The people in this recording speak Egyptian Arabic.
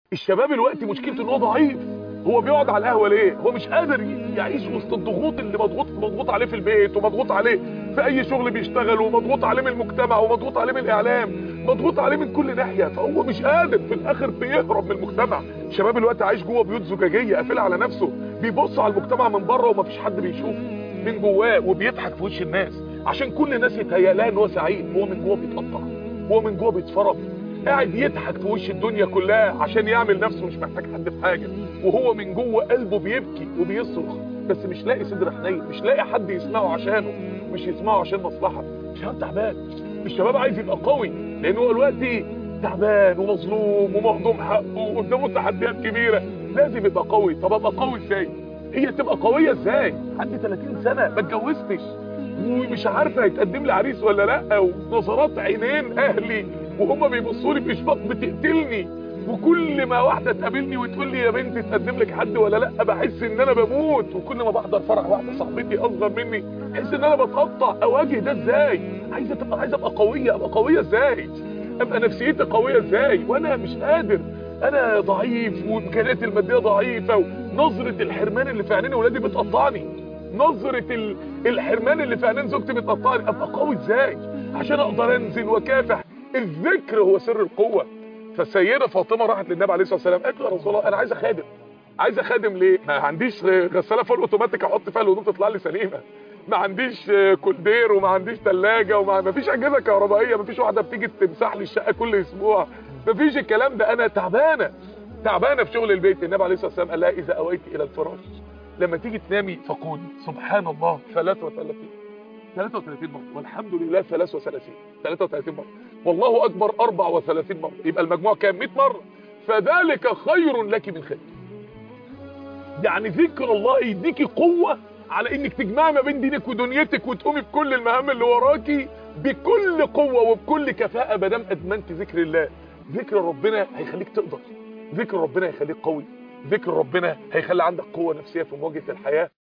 الشباب الوقت مشكلته ان هو ضعيف هو بيقعد على القهوه ليه هو مش قادر يعيش وسط الضغوط اللي مضغوط مضغوط عليه في البيت ومضغوط عليه في اي شغل بيشتغل ومضغوط عليه من المجتمع ومضغوط عليه من الاعلام مضغوط عليه من كل ناحيه فهو مش قادر في الاخر بيهرب من المجتمع شباب الوقت عايش جوه بيوت زجاجيه قافله على نفسه بيبص على المجتمع من بره ومفيش حد بيشوفه من جواه وبيضحك في وش الناس عشان كل الناس يتهيأ لها ان هو سعيد هو من جوه بيتقطع هو من جوه بيتفرج قاعد يضحك في وش الدنيا كلها عشان يعمل نفسه مش محتاج حد في حاجه وهو من جوه قلبه بيبكي وبيصرخ بس مش لاقي صدر حنين مش لاقي حد يسمعه عشانه مش يسمعه عشان مصلحه الشباب تعبان الشباب عايز يبقى قوي لان هو دلوقتي تعبان ومظلوم ومهضوم حقه وقدامه تحديات كبيره لازم يبقى قوي طب ابقى قوي ازاي هي تبقى قويه ازاي عندي 30 سنه ما اتجوزتش ومش عارفه هيتقدم لي عريس ولا لا ونظرات عينين اهلي وهم بيبصوا لي باشفاق بتقتلني وكل ما واحده تقابلني وتقول لي يا بنتي تقدم لك حد ولا لا بحس ان انا بموت وكل ما بحضر فرح واحده صاحبتي اصغر مني احس ان انا بتقطع اواجه ده ازاي عايزه تبقى عايزه ابقى قويه ابقى قويه ازاي ابقى نفسيتي قويه ازاي وانا مش قادر انا ضعيف وامكانياتي الماديه ضعيفه ونظره الحرمان اللي في عينين ولادي بتقطعني نظره ال... الحرمان اللي في عينين زوجتي بتقطعني ابقى قوي ازاي عشان اقدر انزل واكافح الذكر هو سر القوه فالسيده فاطمه راحت للنبي عليه الصلاه والسلام قالت له يا رسول الله انا عايزه خادم عايزه خادم ليه ما عنديش غساله فول اوتوماتيك احط فيها الهدوم تطلع لي سليمه ما عنديش كولدير وما عنديش ثلاجه وما ما فيش اجهزه كهربائيه ما فيش واحده بتيجي تمسح لي الشقه كل اسبوع ما فيش الكلام ده انا تعبانه تعبانه في شغل البيت النبي عليه الصلاه والسلام قال لها اذا اويت الى الفراش لما تيجي تنامي فقولي سبحان الله 33 33 مرة والحمد لله 33 33 مرة والله أكبر 34 مرة يبقى المجموع كام 100 مرة فذلك خير لك من خير يعني ذكر الله يديكي قوة على انك تجمع ما بين دينك ودنيتك وتقومي بكل المهام اللي وراكي بكل قوة وبكل كفاءة مادام ادمنت ذكر الله ذكر ربنا هيخليك تقدر ذكر ربنا هيخليك قوي ذكر ربنا هيخلي عندك قوة نفسية في مواجهة الحياة